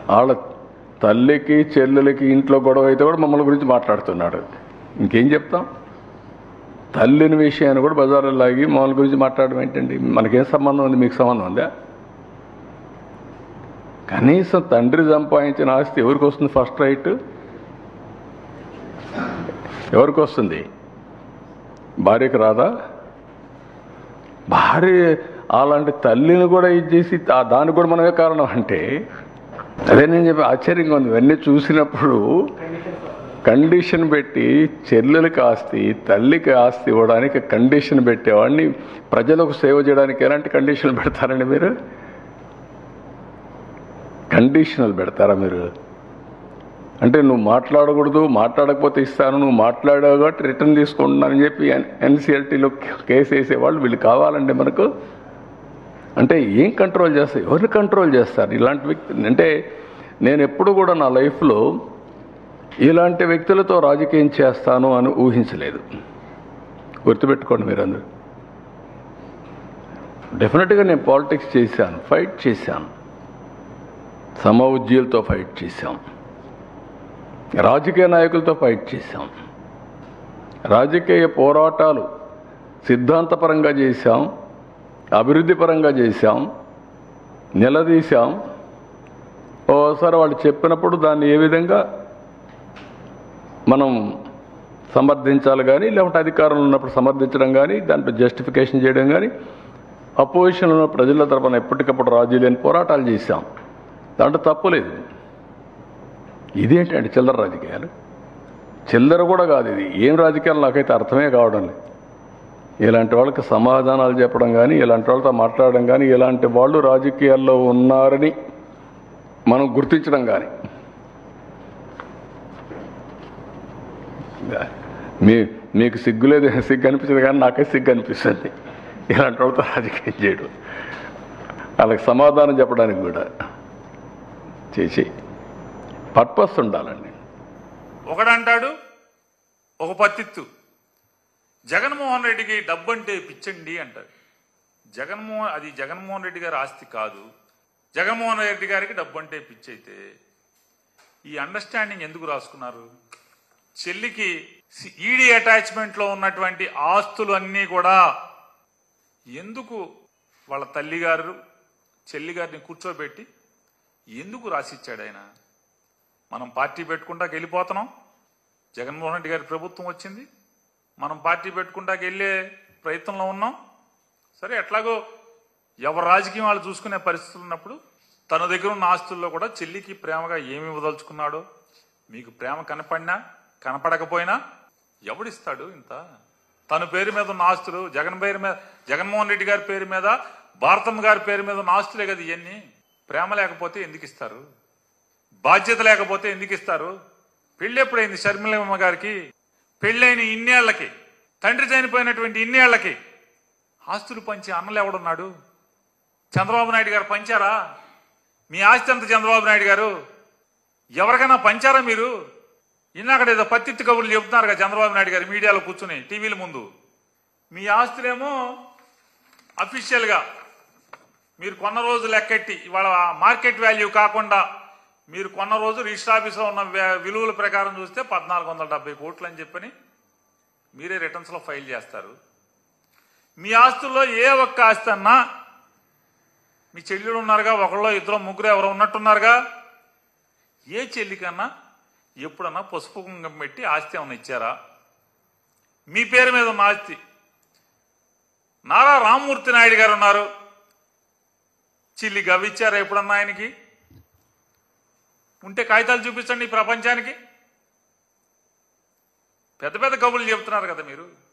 వాళ్ళ తల్లికి చెల్లెలకి ఇంట్లో గొడవ అయితే కూడా మమ్మల్ని గురించి మాట్లాడుతున్నాడు ఇంకేం చెప్తాం తల్లిని విషయాన్ని కూడా బజార్లో లాగి మమ్మల్ని గురించి మాట్లాడడం ఏంటండి మనకేం సంబంధం ఉంది మీకు సంబంధం ఉందా కనీసం తండ్రి సంపాదించిన ఆస్తి ఎవరికి వస్తుంది ఫస్ట్ రైట్ ఎవరికి వస్తుంది భార్యకి రాదా భార్య అలాంటి తల్లిని కూడా ఇది చేసి ఆ దానికి కూడా మనమే కారణం అంటే అదే నేను చెప్పి ఆశ్చర్యంగా ఉంది ఇవన్నీ చూసినప్పుడు కండిషన్ పెట్టి చెల్లెలకి ఆస్తి తల్లికి ఆస్తి ఇవ్వడానికి కండిషన్ పెట్టేవాడిని ప్రజలకు సేవ చేయడానికి ఎలాంటి కండిషన్లు పెడతారండి మీరు కండిషనల్ పెడతారా మీరు అంటే నువ్వు మాట్లాడకూడదు మాట్లాడకపోతే ఇస్తాను నువ్వు మాట్లాడావు కాబట్టి రిటర్న్ తీసుకుంటున్నానని చెప్పి ఎన్సీఎల్టీలో కేసు వేసేవాళ్ళు వీళ్ళు కావాలండి మనకు అంటే ఏం కంట్రోల్ చేస్తారు ఎవరిని కంట్రోల్ చేస్తారు ఇలాంటి వ్యక్తి అంటే నేను ఎప్పుడు కూడా నా లైఫ్లో ఇలాంటి వ్యక్తులతో రాజకీయం చేస్తాను అని ఊహించలేదు గుర్తుపెట్టుకోండి మీరందరూ డెఫినెట్గా నేను పాలిటిక్స్ చేశాను ఫైట్ చేశాను సమ ఉద్యోగులతో ఫైట్ చేశాం రాజకీయ నాయకులతో ఫైట్ చేశాం రాజకీయ పోరాటాలు సిద్ధాంతపరంగా చేశాం అభివృద్ధి పరంగా చేశాం నిలదీశాం ఓసారి వాళ్ళు చెప్పినప్పుడు దాన్ని ఏ విధంగా మనం సమర్థించాలి కానీ లేకుంటే అధికారంలో ఉన్నప్పుడు సమర్థించడం కానీ దాంట్లో జస్టిఫికేషన్ చేయడం కానీ అపోజిషన్లో ఉన్న ప్రజల తరపున ఎప్పటికప్పుడు రాజీ లేని పోరాటాలు చేశాం దాంట్లో తప్పులేదు ఇదేంటండి చిల్లర రాజకీయాలు చిల్లర కూడా కాదు ఇది ఏం రాజకీయాలు నాకైతే అర్థమే కావడం లేదు ఇలాంటి వాళ్ళకి సమాధానాలు చెప్పడం కానీ ఇలాంటి వాళ్ళతో మాట్లాడడం కానీ ఇలాంటి వాళ్ళు రాజకీయాల్లో ఉన్నారని మనం గుర్తించడం కానీ మీ మీకు సిగ్గు లేదు సిగ్గు అనిపించదు కానీ నాకే సిగ్గు అనిపిస్తుంది ఇలాంటి వాళ్ళతో రాజకీయం చేయడం వాళ్ళకి సమాధానం చెప్పడానికి కూడా చేసి పర్పస్ ఉండాలండి ఒకడంటాడు ఒక పత్తిత్తు జగన్మోహన్ రెడ్డికి డబ్బు అంటే పిచ్చండి అంటాడు జగన్మోహన్ అది జగన్మోహన్ రెడ్డి గారి ఆస్తి కాదు జగన్మోహన్ రెడ్డి గారికి డబ్బు అంటే పిచ్చి అయితే ఈ అండర్స్టాండింగ్ ఎందుకు రాసుకున్నారు చెల్లికి ఈడీ అటాచ్మెంట్ లో ఉన్నటువంటి ఆస్తులు అన్నీ కూడా ఎందుకు వాళ్ళ తల్లిగారు చెల్లి గారిని కూర్చోబెట్టి ఎందుకు రాసిచ్చాడు ఆయన మనం పార్టీ పెట్టుకుంటా వెళ్ళిపోతున్నాం జగన్మోహన్ రెడ్డి గారి ప్రభుత్వం వచ్చింది మనం పార్టీ పెట్టుకుంటాకి వెళ్ళే ప్రయత్నంలో ఉన్నాం సరే ఎట్లాగో ఎవరు రాజకీయం వాళ్ళు చూసుకునే పరిస్థితులు ఉన్నప్పుడు తన దగ్గర ఉన్న ఆస్తుల్లో కూడా చెల్లికి ప్రేమగా ఏమి ఇవ్వదలుచుకున్నాడో మీకు ప్రేమ కనపడినా కనపడకపోయినా ఎవడిస్తాడు ఇంత తన పేరు మీద ఉన్న ఆస్తులు జగన్ పేరు మీద జగన్మోహన్ రెడ్డి గారి పేరు మీద భారతమ్మ గారి పేరు మీద ఉన్న ఆస్తులే కదా ఇవన్నీ ప్రేమ లేకపోతే ఎందుకు ఇస్తారు బాధ్యత లేకపోతే ఎందుకు ఇస్తారు పెళ్లి ఎప్పుడైంది షర్మిలమ్మ గారికి పెళ్ళైన ఇన్నేళ్లకి తండ్రి చనిపోయినటువంటి ఇన్నేళ్లకి ఆస్తులు పంచి అన్నలు ఎవడున్నాడు చంద్రబాబు నాయుడు గారు పంచారా మీ ఆస్తి అంత చంద్రబాబు నాయుడు గారు ఎవరికైనా పంచారా మీరు ఇన్నాకడ ఏదో పత్తిత్తి కబుర్లు చెబుతున్నారు కదా చంద్రబాబు నాయుడు గారు మీడియాలో కూర్చుని టీవీల ముందు మీ ఆస్తులేమో అఫీషియల్గా మీరు కొన్న రోజు లెక్కెట్టి ఇవాళ మార్కెట్ వాల్యూ కాకుండా మీరు కొన్న రోజు రిజిస్టర్ ఆఫీస్లో ఉన్న వ్య- విలువల ప్రకారం చూస్తే పద్నాలుగు వందల డెబ్బై కోట్లు అని చెప్పని మీరే రిటర్న్స్లో ఫైల్ చేస్తారు మీ ఆస్తుల్లో ఏ ఒక్క ఆస్తి అన్నా మీ చెల్లెలు ఉన్నారుగా ఒకళ్ళో ఇద్దరు ముగ్గురు ఎవరు ఉన్నట్టున్నారుగా ఏ చెల్లికన్నా ఎప్పుడన్నా పసుపు కుంకుమ పెట్టి ఆస్తి ఏమన్నా ఇచ్చారా మీ పేరు మీద ఉన్న ఆస్తి నారా రామ్మూర్తి నాయుడు గారు ఉన్నారు చిల్లి గవ్విచ్చారా ఎప్పుడన్నా ఆయనకి ఉంటే కాగితాలు చూపించండి ఈ ప్రపంచానికి పెద్ద పెద్ద కబుర్లు చెబుతున్నారు కదా మీరు